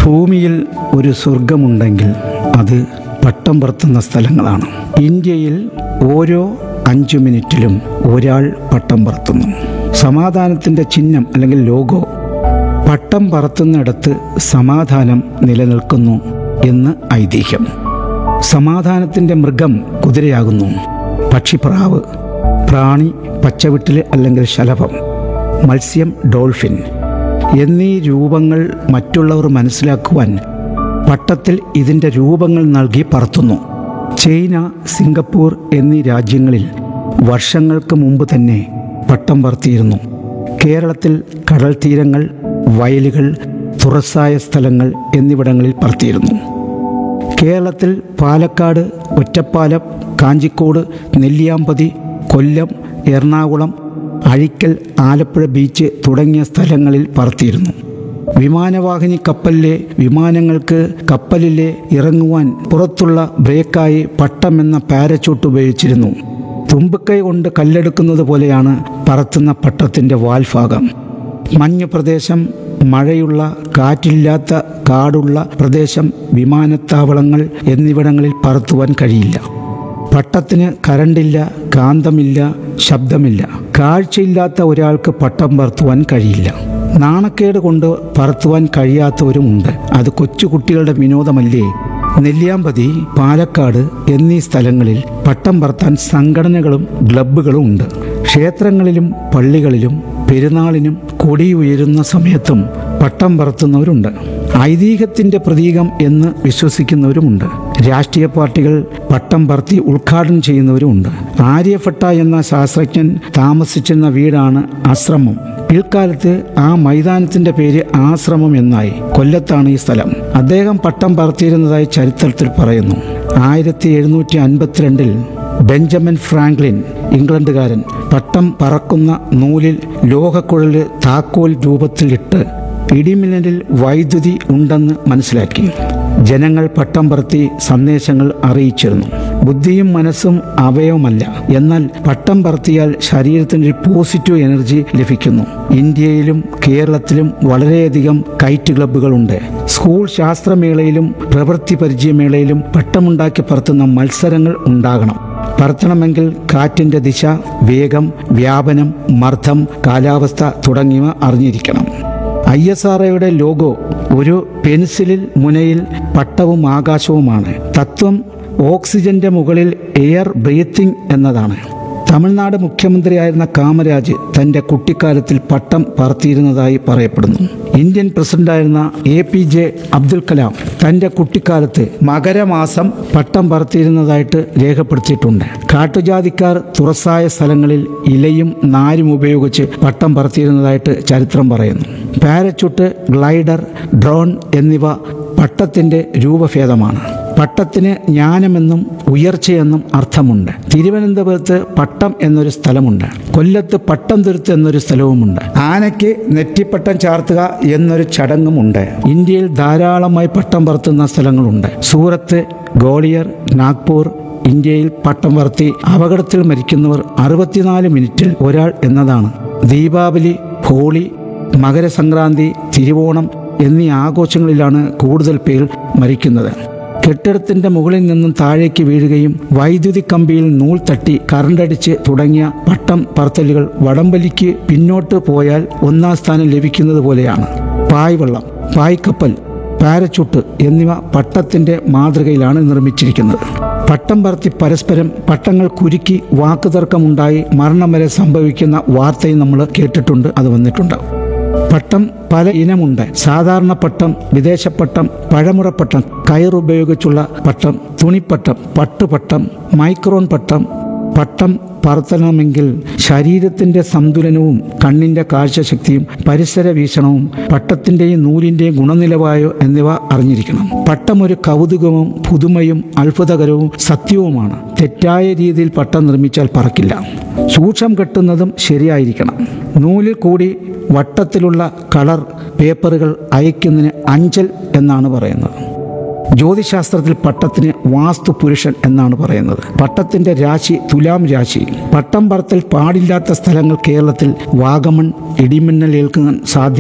ഭൂമിയിൽ ഒരു സ്വർഗമുണ്ടെങ്കിൽ അത് പട്ടം പറത്തുന്ന സ്ഥലങ്ങളാണ് ഇന്ത്യയിൽ ഓരോ അഞ്ചു മിനിറ്റിലും ഒരാൾ പട്ടം പറത്തുന്നു സമാധാനത്തിൻ്റെ ചിഹ്നം അല്ലെങ്കിൽ ലോഗോ പട്ടം പറത്തുന്നിടത്ത് സമാധാനം നിലനിൽക്കുന്നു എന്ന് ഐതിഹ്യം സമാധാനത്തിൻ്റെ മൃഗം കുതിരയാകുന്നു പക്ഷിപ്രാവ് പ്രാണി പച്ചവിട്ടിൽ അല്ലെങ്കിൽ ശലഭം മത്സ്യം ഡോൾഫിൻ എന്നീ രൂപങ്ങൾ മറ്റുള്ളവർ മനസ്സിലാക്കുവാൻ പട്ടത്തിൽ ഇതിൻ്റെ രൂപങ്ങൾ നൽകി പറത്തുന്നു ചൈന സിംഗപ്പൂർ എന്നീ രാജ്യങ്ങളിൽ വർഷങ്ങൾക്ക് മുമ്പ് തന്നെ പട്ടം പറത്തിയിരുന്നു കേരളത്തിൽ കടൽ തീരങ്ങൾ വയലുകൾ തുറസായ സ്ഥലങ്ങൾ എന്നിവിടങ്ങളിൽ പറത്തിയിരുന്നു കേരളത്തിൽ പാലക്കാട് ഒറ്റപ്പാലം കാഞ്ചിക്കോട് നെല്ലിയാമ്പതി കൊല്ലം എറണാകുളം അഴിക്കൽ ആലപ്പുഴ ബീച്ച് തുടങ്ങിയ സ്ഥലങ്ങളിൽ പറത്തിയിരുന്നു വിമാനവാഹിനി കപ്പലിലെ വിമാനങ്ങൾക്ക് കപ്പലിലെ ഇറങ്ങുവാൻ പുറത്തുള്ള ബ്രേക്കായി പട്ടം എന്ന പാരച്ചൂട്ട് ഉപയോഗിച്ചിരുന്നു തുമ്പിക്കൈ കൊണ്ട് കല്ലെടുക്കുന്നത് പോലെയാണ് പറത്തുന്ന പട്ടത്തിൻ്റെ വാൽഭാഗം മഞ്ഞ് പ്രദേശം മഴയുള്ള കാറ്റില്ലാത്ത കാടുള്ള പ്രദേശം വിമാനത്താവളങ്ങൾ എന്നിവിടങ്ങളിൽ പറത്തുവാൻ കഴിയില്ല പട്ടത്തിന് കരണ്ടില്ല കാന്തമില്ല ശബ്ദമില്ല കാഴ്ചയില്ലാത്ത ഒരാൾക്ക് പട്ടം പറത്തുവാൻ കഴിയില്ല നാണക്കേട് കൊണ്ട് പറത്തുവാൻ കഴിയാത്തവരുമുണ്ട് അത് കൊച്ചു കുട്ടികളുടെ വിനോദമല്ലേ നെല്ലിയാമ്പതി പാലക്കാട് എന്നീ സ്ഥലങ്ങളിൽ പട്ടം പറത്താൻ സംഘടനകളും ക്ലബ്ബുകളും ഉണ്ട് ക്ഷേത്രങ്ങളിലും പള്ളികളിലും പെരുന്നാളിനും കൊടി ഉയരുന്ന സമയത്തും പട്ടം പറത്തുന്നവരുണ്ട് ഐതിഹ്യത്തിന്റെ പ്രതീകം എന്ന് വിശ്വസിക്കുന്നവരുമുണ്ട് രാഷ്ട്രീയ പാർട്ടികൾ പട്ടം പറത്തി ഉദ്ഘാടനം ചെയ്യുന്നവരുമുണ്ട് ആര്യഭട്ട എന്ന ശാസ്ത്രജ്ഞൻ താമസിച്ചിരുന്ന വീടാണ് ആശ്രമം പിൽക്കാലത്ത് ആ മൈതാനത്തിന്റെ പേര് ആശ്രമം എന്നായി കൊല്ലത്താണ് ഈ സ്ഥലം അദ്ദേഹം പട്ടം പറത്തിയിരുന്നതായി ചരിത്രത്തിൽ പറയുന്നു ആയിരത്തി എഴുന്നൂറ്റി അൻപത്തിരണ്ടിൽ ബെഞ്ചമിൻ ഫ്രാങ്ക്ലിൻ ഇംഗ്ലണ്ടുകാരൻ പട്ടം പറക്കുന്ന നൂലിൽ ലോഹക്കുഴല് താക്കോൽ രൂപത്തിലിട്ട് ഇടിമിന്നലിൽ വൈദ്യുതി ഉണ്ടെന്ന് മനസ്സിലാക്കി ജനങ്ങൾ പട്ടം പറത്തി സന്ദേശങ്ങൾ അറിയിച്ചിരുന്നു ബുദ്ധിയും മനസ്സും അവയവമല്ല എന്നാൽ പട്ടം പറത്തിയാൽ ശരീരത്തിന് ഒരു പോസിറ്റീവ് എനർജി ലഭിക്കുന്നു ഇന്ത്യയിലും കേരളത്തിലും വളരെയധികം കൈറ്റ് ക്ലബ്ബുകളുണ്ട് സ്കൂൾ ശാസ്ത്രമേളയിലും പ്രവൃത്തി പരിചയമേളയിലും പട്ടമുണ്ടാക്കി പറത്തുന്ന മത്സരങ്ങൾ ഉണ്ടാകണം പറത്തണമെങ്കിൽ കാറ്റിൻ്റെ ദിശ വേഗം വ്യാപനം മർദ്ദം കാലാവസ്ഥ തുടങ്ങിയവ അറിഞ്ഞിരിക്കണം ഐ എസ് ആർ ഒയുടെ ലോഗോ ഒരു പെൻസിലിൽ മുനയിൽ പട്ടവും ആകാശവുമാണ് തത്വം ഓക്സിജന്റെ മുകളിൽ എയർ ബ്രീത്തിങ് എന്നതാണ് തമിഴ്നാട് മുഖ്യമന്ത്രിയായിരുന്ന കാമരാജ് തന്റെ കുട്ടിക്കാലത്തിൽ പട്ടം പറത്തിയിരുന്നതായി പറയപ്പെടുന്നു ഇന്ത്യൻ പ്രസിഡന്റായിരുന്ന A P J Abdul Kalam തന്റെ കുട്ടിക്കാലത്ത് മകരമാസം പട്ടം പറത്തിയിരുന്നതായിട്ട് രേഖപ്പെടുത്തിയിട്ടുണ്ട് കാട്ടുജാതിക്കാർ തുറസായ സ്ഥലങ്ങളിൽ ഇലയും നാരും ഉപയോഗിച്ച് പട്ടം പറത്തിയിരുന്നതായിട്ട് ചരിത്രം പറയുന്നു പാരച്യൂട്ട് ഗ്ലൈഡർ ഡ്രോൺ എന്നിവ പട്ടത്തിന്റെ രൂപഭേദമാണ് പട്ടത്തിന് ജ്ഞാനമെന്നും ഉയർച്ചയെന്നും അർത്ഥമുണ്ട് തിരുവനന്തപുരത്ത് പട്ടം എന്നൊരു സ്ഥലമുണ്ട് കൊല്ലത്ത് പട്ടം തുരുത്ത് എന്നൊരു സ്ഥലവുമുണ്ട് ആനയ്ക്ക് നെറ്റിപ്പട്ടം ചാർത്തുക എന്നൊരു ചടങ്ങുമുണ്ട് ഇന്ത്യയിൽ ധാരാളമായി പട്ടം പറത്തുന്ന സ്ഥലങ്ങളുണ്ട് സൂറത്ത് ഗോളിയർ നാഗ്പൂർ ഇന്ത്യയിൽ പട്ടം പറത്തി അപകടത്തിൽ മരിക്കുന്നവർ അറുപത്തിനാല് മിനിറ്റിൽ ഒരാൾ എന്നതാണ് ദീപാവലി ഹോളി മകരസംക്രാന്തി തിരുവോണം എന്നീ ആഘോഷങ്ങളിലാണ് കൂടുതൽ പേർ മരിക്കുന്നത് കെട്ടിടത്തിന്റെ മുകളിൽ നിന്നും താഴേക്ക് വീഴുകയും വൈദ്യുതി കമ്പിയിൽ നൂൽ തട്ടി കറണ്ടടിച്ച് തുടങ്ങിയ പട്ടം പറത്തലുകൾ വടംവലിക്ക് പിന്നോട്ട് പോയാൽ ഒന്നാം സ്ഥാനം ലഭിക്കുന്നത് പോലെയാണ് പായ്വെള്ളം പായ്ക്കപ്പൽ പാരച്ചൂട്ട് എന്നിവ പട്ടത്തിന്റെ മാതൃകയിലാണ് നിർമ്മിച്ചിരിക്കുന്നത് പട്ടം പറത്തി പരസ്പരം പട്ടങ്ങൾ കുരുക്കി വാക്കുതർക്കമുണ്ടായി മരണം വരെ സംഭവിക്കുന്ന വാർത്തയും നമ്മൾ കേട്ടിട്ടുണ്ട് അത് വന്നിട്ടുണ്ട് പട്ടം പല ഇനമുണ്ട് സാധാരണ പട്ടം വിദേശപ്പട്ടം പഴമുറപ്പട്ടം കയറുപയോഗിച്ചുള്ള പട്ടം തുണിപ്പട്ടം പട്ടുപട്ടം മൈക്രോൺ പട്ടം പട്ടം പറത്തണമെങ്കിൽ ശരീരത്തിന്റെ സന്തുലനവും കണ്ണിന്റെ കാഴ്ചശക്തിയും പരിസര വീക്ഷണവും പട്ടത്തിന്റെയും നൂലിന്റെയും ഗുണനിലവായോ എന്നിവ അറിഞ്ഞിരിക്കണം പട്ടം ഒരു കൗതുകവും പുതുമയും അത്ഭുതകരവും സത്യവുമാണ് തെറ്റായ രീതിയിൽ പട്ടം നിർമ്മിച്ചാൽ പറക്കില്ല സൂക്ഷം കെട്ടുന്നതും ശരിയായിരിക്കണം നൂലിൽ കൂടി വട്ടത്തിലുള്ള കളർ പേപ്പറുകൾ അയക്കുന്നതിന് അഞ്ചൽ എന്നാണ് പറയുന്നത് ജ്യോതിശാസ്ത്രത്തിൽ പട്ടത്തിന് വാസ്തു പുരുഷൻ എന്നാണ് പറയുന്നത് പട്ടത്തിന്റെ രാശി തുലാം രാശി പട്ടം പറത്തൽ പാടില്ലാത്ത സ്ഥലങ്ങൾ കേരളത്തിൽ വാഗമൺ ഇടിമിന്നൽ ഏൽക്കാൻ സാധ്യത